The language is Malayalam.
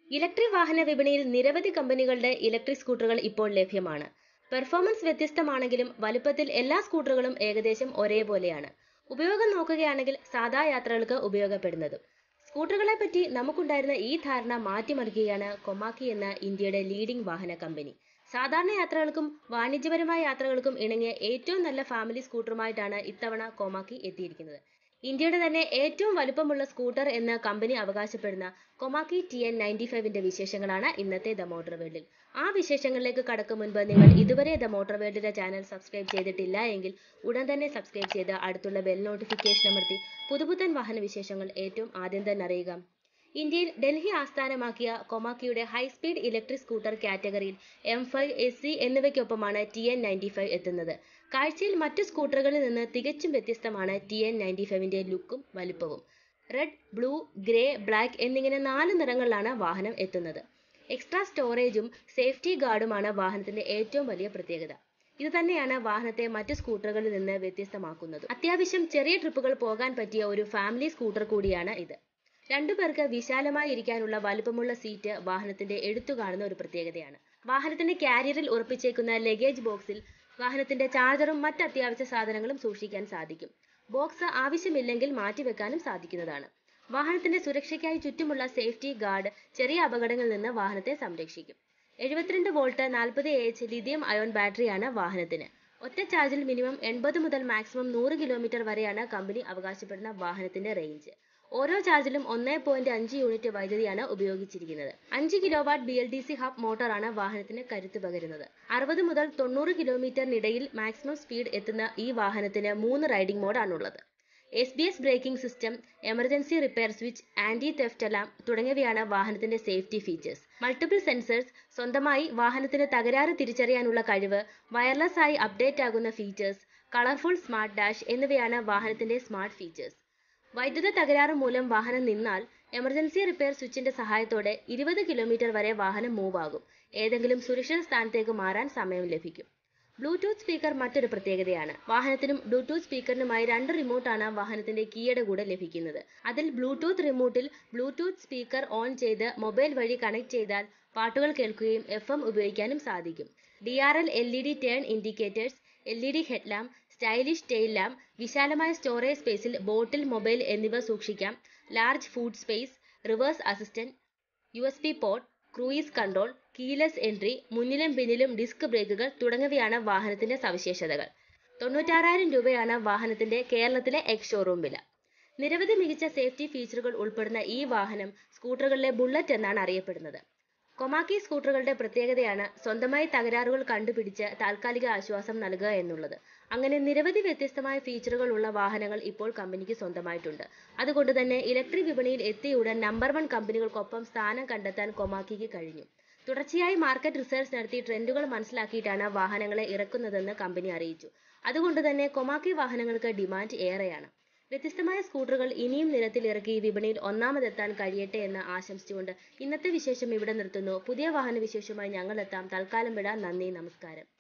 ഇലക്ട്രിക് വാഹന വിപണിയിൽ നിരവധി കമ്പനികളുടെ ഇലക്ട്രിക് സ്കൂട്ടറുകൾ ഇപ്പോൾ ലഭ്യമാണ് പെർഫോമൻസ് വ്യത്യസ്തമാണെങ്കിലും വലുപ്പത്തിൽ എല്ലാ സ്കൂട്ടറുകളും ഏകദേശം ഒരേപോലെയാണ് ഉപയോഗം നോക്കുകയാണെങ്കിൽ സാധാ യാത്രകൾക്ക് ഉപയോഗപ്പെടുന്നതും സ്കൂട്ടറുകളെ പറ്റി നമുക്കുണ്ടായിരുന്ന ഈ ധാരണ മാറ്റിമറിക്കുകയാണ് കൊമാക്കി എന്ന ഇന്ത്യയുടെ ലീഡിംഗ് വാഹന കമ്പനി സാധാരണ യാത്രകൾക്കും വാണിജ്യപരമായ യാത്രകൾക്കും ഇണങ്ങിയ ഏറ്റവും നല്ല ഫാമിലി സ്കൂട്ടറുമായിട്ടാണ് ഇത്തവണ കൊമാക്കി എത്തിയിരിക്കുന്നത് ഇന്ത്യയുടെ തന്നെ ഏറ്റവും വലുപ്പമുള്ള സ്കൂട്ടർ എന്ന് കമ്പനി അവകാശപ്പെടുന്ന കൊമാക്കി ടി എൻ നയൻറ്റി ഫൈവിന്റെ വിശേഷങ്ങളാണ് ഇന്നത്തെ ദ മോട്ടോർ വേൾഡിൽ ആ വിശേഷങ്ങളിലേക്ക് കടക്കും മുൻപ് നിങ്ങൾ ഇതുവരെ ദ മോട്ടോർ വേൾഡിന്റെ ചാനൽ സബ്സ്ക്രൈബ് ചെയ്തിട്ടില്ല എങ്കിൽ ഉടൻ തന്നെ സബ്സ്ക്രൈബ് ചെയ്ത് അടുത്തുള്ള ബെൽ നോട്ടിഫിക്കേഷൻ അമർത്തി പുതുപുത്തൻ വാഹന വിശേഷങ്ങൾ ഏറ്റവും ആദ്യം തന്നെ അറിയുക ഇന്ത്യയിൽ ഡൽഹി ആസ്ഥാനമാക്കിയ കൊമാക്കിയുടെ ഹൈസ്പീഡ് ഇലക്ട്രിക് സ്കൂട്ടർ കാറ്റഗറിയിൽ എം ഫൈവ് എസ് സി എന്നിവയ്ക്കൊപ്പമാണ് ടി എൻ നയൻറ്റി ഫൈവ് എത്തുന്നത് കാഴ്ചയിൽ മറ്റു സ്കൂട്ടറുകളിൽ നിന്ന് തികച്ചും വ്യത്യസ്തമാണ് ടി എൻ നയൻറ്റി ഫൈവിന്റെ ലുക്കും വലുപ്പവും റെഡ് ബ്ലൂ ഗ്രേ ബ്ലാക്ക് എന്നിങ്ങനെ നാല് നിറങ്ങളിലാണ് വാഹനം എത്തുന്നത് എക്സ്ട്രാ സ്റ്റോറേജും സേഫ്റ്റി ഗാർഡുമാണ് വാഹനത്തിന്റെ ഏറ്റവും വലിയ പ്രത്യേകത ഇത് തന്നെയാണ് വാഹനത്തെ മറ്റു സ്കൂട്ടറുകളിൽ നിന്ന് വ്യത്യസ്തമാക്കുന്നത് അത്യാവശ്യം ചെറിയ ട്രിപ്പുകൾ പോകാൻ പറ്റിയ ഒരു ഫാമിലി സ്കൂട്ടർ കൂടിയാണ് ഇത് രണ്ടു പേർക്ക് വിശാലമായി ഇരിക്കാനുള്ള വലുപ്പമുള്ള സീറ്റ് വാഹനത്തിന്റെ എടുത്തു കാണുന്ന ഒരു പ്രത്യേകതയാണ് വാഹനത്തിന്റെ കാരിയറിൽ ഉറപ്പിച്ചേക്കുന്ന ലഗേജ് ബോക്സിൽ വാഹനത്തിന്റെ ചാർജറും മറ്റ് അത്യാവശ്യ സാധനങ്ങളും സൂക്ഷിക്കാൻ സാധിക്കും ബോക്സ് ആവശ്യമില്ലെങ്കിൽ മാറ്റിവെക്കാനും സാധിക്കുന്നതാണ് വാഹനത്തിന്റെ സുരക്ഷയ്ക്കായി ചുറ്റുമുള്ള സേഫ്റ്റി ഗാർഡ് ചെറിയ അപകടങ്ങളിൽ നിന്ന് വാഹനത്തെ സംരക്ഷിക്കും എഴുപത്തിരണ്ട് വോൾട്ട് നാൽപ്പത് എച്ച് ലിഥിയം അയോൺ ബാറ്ററിയാണ് വാഹനത്തിന് ഒറ്റ ചാർജിൽ മിനിമം എൺപത് മുതൽ മാക്സിമം നൂറ് കിലോമീറ്റർ വരെയാണ് കമ്പനി അവകാശപ്പെടുന്ന വാഹനത്തിന്റെ റേഞ്ച് ഓരോ ചാർജിലും ഒന്നേ പോയിന്റ് അഞ്ച് യൂണിറ്റ് വൈദ്യുതിയാണ് ഉപയോഗിച്ചിരിക്കുന്നത് അഞ്ച് kilo watt B L D C hub മോട്ടോറാണ് വാഹനത്തിന് കരുത്ത് പകരുന്നത് അറുപത് മുതൽ തൊണ്ണൂറ് കിലോമീറ്ററിനിടയിൽ മാക്സിമം സ്പീഡ് എത്തുന്ന ഈ വാഹനത്തിന് മൂന്ന് റൈഡിംഗ് മോഡാണുള്ളത് S B S braking system emergency repair switch anti theft alarm തുടങ്ങിയവയാണ് വാഹനത്തിന്റെ സേഫ്റ്റി ഫീച്ചേഴ്സ് മൾട്ടിപ്പിൾ സെൻസേഴ്സ് സ്വന്തമായി വാഹനത്തിന് തകരാറ് തിരിച്ചറിയാനുള്ള കഴിവ് വയർലെസ് ആയി അപ്ഡേറ്റ് ആകുന്ന ഫീച്ചേഴ്സ് കളർഫുൾ സ്മാർട്ട് ഡാഷ് എന്നിവയാണ് വാഹനത്തിന്റെ സ്മാർട്ട് ഫീച്ചേഴ്സ് വൈദ്യുത തകരാറ് മൂലം വാഹനം നിന്നാൽ എമർജൻസി റിപ്പയർ സ്വിച്ചിന്റെ സഹായത്തോടെ ഇരുപത് കിലോമീറ്റർ വരെ വാഹനം മൂവ് ആകും ഏതെങ്കിലും സുരക്ഷിത സ്ഥാനത്തേക്ക് മാറാൻ സമയം ലഭിക്കും ബ്ലൂടൂത്ത് സ്പീക്കർ മറ്റൊരു പ്രത്യേകതയാണ് വാഹനത്തിനും ബ്ലൂടൂത്ത് സ്പീക്കറിനുമായി രണ്ട് റിമോട്ടാണ് വാഹനത്തിന്റെ കീയുടെ കൂടെ ലഭിക്കുന്നത് അതിൽ ബ്ലൂടൂത്ത് റിമോട്ടിൽ ബ്ലൂടൂത്ത് സ്പീക്കർ ഓൺ ചെയ്ത് മൊബൈൽ വഴി കണക്ട് ചെയ്താൽ പാട്ടുകൾ കേൾക്കുകയും എഫ് എം ഉപയോഗിക്കാനും സാധിക്കും D R L L E D turn indicators L E D headlamp stylish tail lamp വിശാലമായ സ്റ്റോറേജ് സ്പേസിൽ ബോട്ടിൽ മൊബൈൽ എന്നിവ സൂക്ഷിക്കാം large food space reverse assistant U S B port cruise control keyless entry മുന്നിലും പിന്നിലും ഡിസ്ക് ബ്രേക്കുകൾ തുടങ്ങിയവയാണ് വാഹനത്തിന്റെ സവിശേഷതകൾ തൊണ്ണൂറ്റാറായിരം രൂപയാണ് വാഹനത്തിന്റെ കേരളത്തിലെ എക്സ് ഷോറൂം വില നിരവധി മികച്ച സേഫ്റ്റി ഫീച്ചറുകൾ ഉൾപ്പെടുന്ന ഈ വാഹനം സ്കൂട്ടറുകളിലെ ബുള്ളറ്റ് എന്നാണ് അറിയപ്പെടുന്നത് കൊമാക്കി സ്കൂട്ടറുകളുടെ പ്രത്യേകതയാണ് സ്വന്തമായി തകരാറുകൾ കണ്ടുപിടിച്ച് താൽക്കാലിക ആശ്വാസം നൽകുക എന്നുള്ളത് അങ്ങനെ നിരവധി വ്യത്യസ്തമായ ഫീച്ചറുകൾ ഉള്ള വാഹനങ്ങൾ ഇപ്പോൾ കമ്പനിക്ക് സ്വന്തമായിട്ടുണ്ട് അതുകൊണ്ട് തന്നെ ഇലക്ട്രിക് വിപണിയിൽ എത്തിയുടൻ നമ്പർ വൺ കമ്പനികൾക്കൊപ്പം സ്ഥാനം കണ്ടെത്താൻ കൊമാക്കിക്ക് കഴിഞ്ഞു തുടർച്ചയായി മാർക്കറ്റ് റിസർച്ച് നടത്തി ട്രെൻഡുകൾ മനസ്സിലാക്കിയിട്ടാണ് വാഹനങ്ങളെ ഇറക്കുന്നതെന്ന് കമ്പനി അറിയിച്ചു അതുകൊണ്ട് തന്നെ കൊമാക്കി വാഹനങ്ങൾക്ക് ഡിമാൻഡ് ഏറെയാണ് വ്യത്യസ്തമായ സ്കൂട്ടറുകൾ ഇനിയും നിരത്തിൽ ഇറക്കി വിപണിയിൽ ഒന്നാമതെത്താൻ കഴിയട്ടെ എന്ന് ആശംസിച്ചുകൊണ്ട് ഇന്നത്തെ വിശേഷം ഇവിടെ നിർത്തുന്നു പുതിയ വാഹന വിശേഷമായി ഞങ്ങൾ എത്താം തൽക്കാലം വിടാം നന്ദി നമസ്കാരം